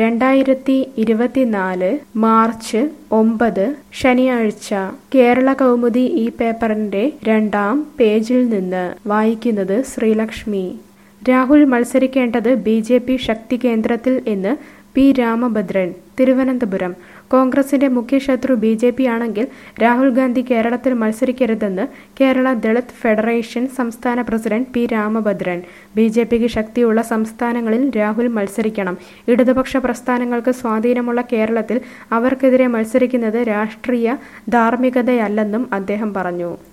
രണ്ടായിരത്തി ഇരുപത്തിനാല് മാർച്ച് ഒമ്പത് ശനിയാഴ്ച കേരള കൗമുദി ഈ പേപ്പറിന്റെ രണ്ടാം പേജിൽ നിന്ന് വായിക്കുന്നത് ശ്രീലക്ഷ്മി രാഹുൽ മത്സരിക്കേണ്ടത് ബി ജെ പി ശക്തി കേന്ദ്രത്തിൽ എന്ന് പി രാമഭദ്രൻ തിരുവനന്തപുരം കോൺഗ്രസിന്റെ മുഖ്യശത്രു ബി ജെ പി ആണെങ്കിൽ രാഹുൽ ഗാന്ധി കേരളത്തിൽ മത്സരിക്കരുതെന്ന് കേരള ദളിത് ഫെഡറേഷൻ സംസ്ഥാന president P Ramabhadran B J പിക്ക് ശക്തിയുള്ള സംസ്ഥാനങ്ങളിൽ രാഹുൽ മത്സരിക്കണം ഇടതുപക്ഷ പ്രസ്ഥാനങ്ങൾക്ക് സ്വാധീനമുള്ള കേരളത്തിൽ അവർക്കെതിരെ മത്സരിക്കുന്നത് രാഷ്ട്രീയ ധാർമ്മികതയല്ലെന്നും അദ്ദേഹം പറഞ്ഞു